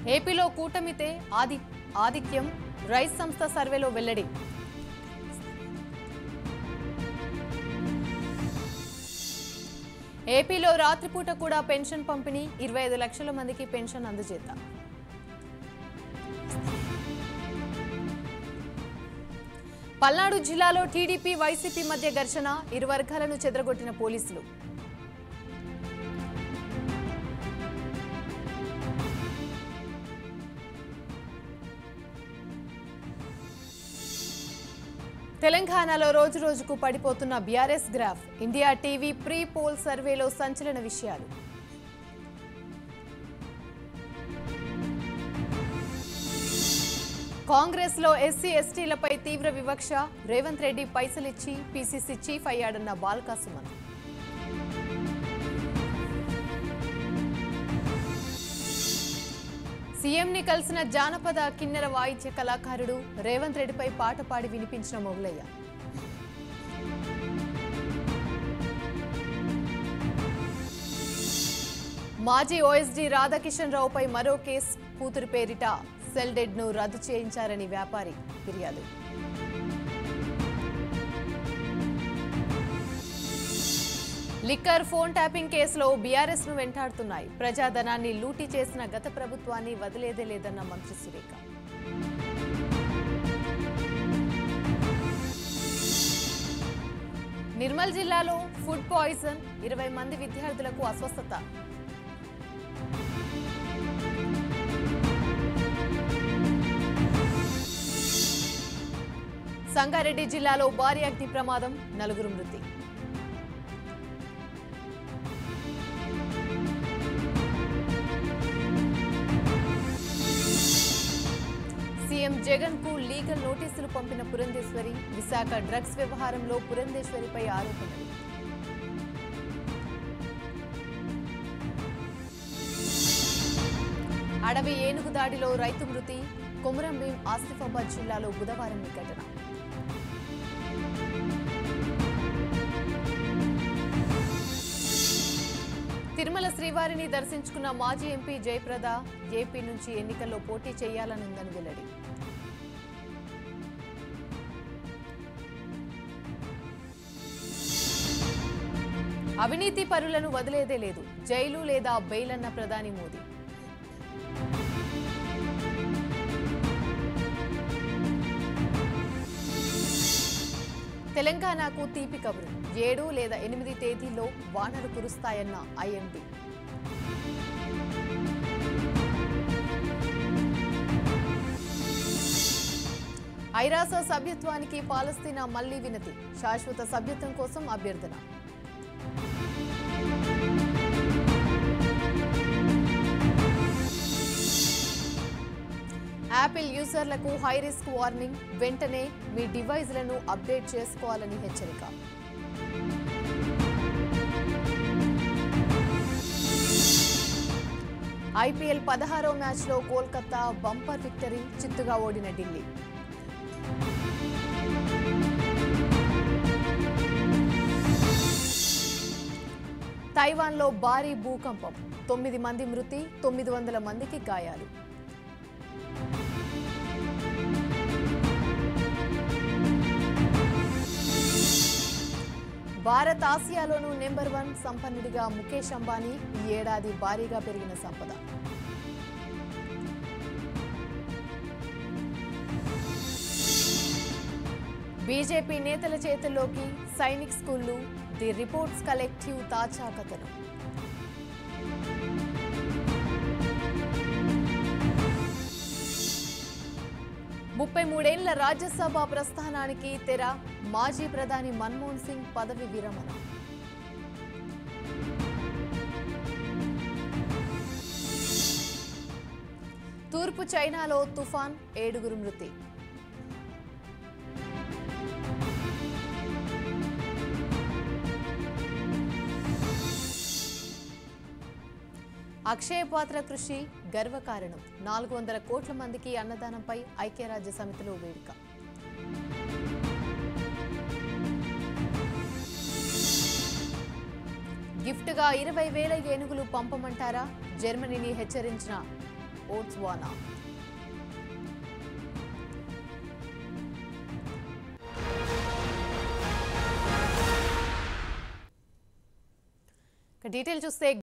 ఏపీలో కూటమితే ఆది ఆదిత్యం రైస్ సంస్థ సర్వేలో వెల్లడి ఏపీలో రాత్రిపూట కూడా పెన్షన్ పంపిణీ ఇరవై ఐదు లక్షల మందికి పెన్షన్ అందజేత పల్నాడు జిల్లాలో టీడీపీ వైసీపీ మధ్య ఘర్షణ ఇరు వర్గాలను చెదరగొట్టిన పోలీసులు తెలంగాణలో రోజు రోజుకు పడిపోతున్న BRS graph India TV pre poll సర్వేలో సంచలన విషయాలు కాంగ్రెస్ లో ఎస్సీ ఎస్టీలపై తీవ్ర వివక్ష రేవంత్ రెడ్డి పైసలిచ్చి పీసీసీ చీఫ్ అయ్యాడన్న బాల్కా సుమన్ సీఎంని కలిసిన జానపద కిన్నెర వాయిద్య కళాకారుడు రేవంత్ రెడ్డిపై పాట పాడి వినిపించిన మొగలయ్య మాజీ ఓఎస్డీ రాధాకిషన్ రావుపై మరో కేసు కూతురు పేరిట సెల్ డెడ్ ను రద్దు చేయించారని వ్యాపారి ఫిర్యాదు లిక్కర్ ఫోన్ ట్యాపింగ్ కేసులో బీఆర్ఎస్ ను వెంటాడుతున్నాయి ప్రజాధనాన్ని లూటీ చేసిన గత ప్రభుత్వాన్ని వదిలేదే లేదన్న మంత్రి సురేఖ నిర్మల్ జిల్లాలో ఫుడ్ పాయిజన్ ఇరవై మంది విద్యార్థులకు అస్వస్థత సంగారెడ్డి జిల్లాలో భారీ అగ్ని ప్రమాదం నలుగురు మృతి సీఎం జగన్ కు లీగల్ నోటీసులు పంపిన పురంధేశ్వరి విశాఖ డ్రగ్స్ వ్యవహారంలో పురంధేశ్వరిపై ఆరోపణలు అడవి ఏనుగు దాడిలో రైతు మృతి కొమురంభీం ఆసిఫాబాద్ జిల్లాలో బుధవారం ఈ ఘటన తిరుమల శ్రీవారిని దర్శించుకున్న మాజీ ఎంపీ జయప్రద ఏపీ నుంచి ఎన్నికల్లో పోటీ చేయాలనుందని వెల్లడి అవినీతి పరులను వదిలేదే లేదు జైలు లేదా బెయిల్ అన్న ప్రధాని మోదీ తెలంగాణకు తీపి కబురు ఏడు లేదా ఎనిమిది తేదీల్లో వానలు కురుస్తాయన్న ఐఎండీ ఐరాస సభ్యత్వానికి పాలస్తీనా మళ్లీ వినతి శాశ్వత సభ్యత్వం కోసం అభ్యర్థన యాపిల్ యూజర్లకు హై రిస్క్ వార్నింగ్ వెంటనే మీ డివైజ్లను అప్డేట్ చేసుకోవాలని హెచ్చరిక ఐపీఎల్ పదహారో మ్యాచ్లో కోల్కతా బంపర్ విక్టరీ చిత్తుగా ఓడిన ఢిల్లీ తైవాన్లో భారీ భూకంపం తొమ్మిది మంది మృతి తొమ్మిది వందల మందికి గాయాలు భారత్ ఆసియాలోనూ నెంబర్ వన్ సంపన్నుడిగా ముఖేష్ అంబానీ ఈ ఏడాది భారీగా పెరిగిన సంపద బీజేపీ నేతల చేతుల్లోకి సైనిక్ స్కూళ్లు ది రిపోర్ట్స్ కలెక్టివ్ తాజా కథనం ముప్పై మూడేళ్ల రాజ్యసభ ప్రస్థానానికి తెర మాజీ ప్రధాని మన్మోహన్ సింగ్ పదవి విరమణ తూర్పు చైనాలో తుఫాన్ ఏడుగురు మృతి అక్షయ పాత్ర కృషి గర్వకారణం నాలుగు వందల కోట్ల మందికి అన్నదానంపై ఐక్యరాజ్య సమితిలో వేడుక గిఫ్ట్గా ఇరవై వేల ఏనుగులు పంపమంటారా జర్మనీని హెచ్చరించిన ఓట్స్ వానా డీటెయిల్ చూస్తే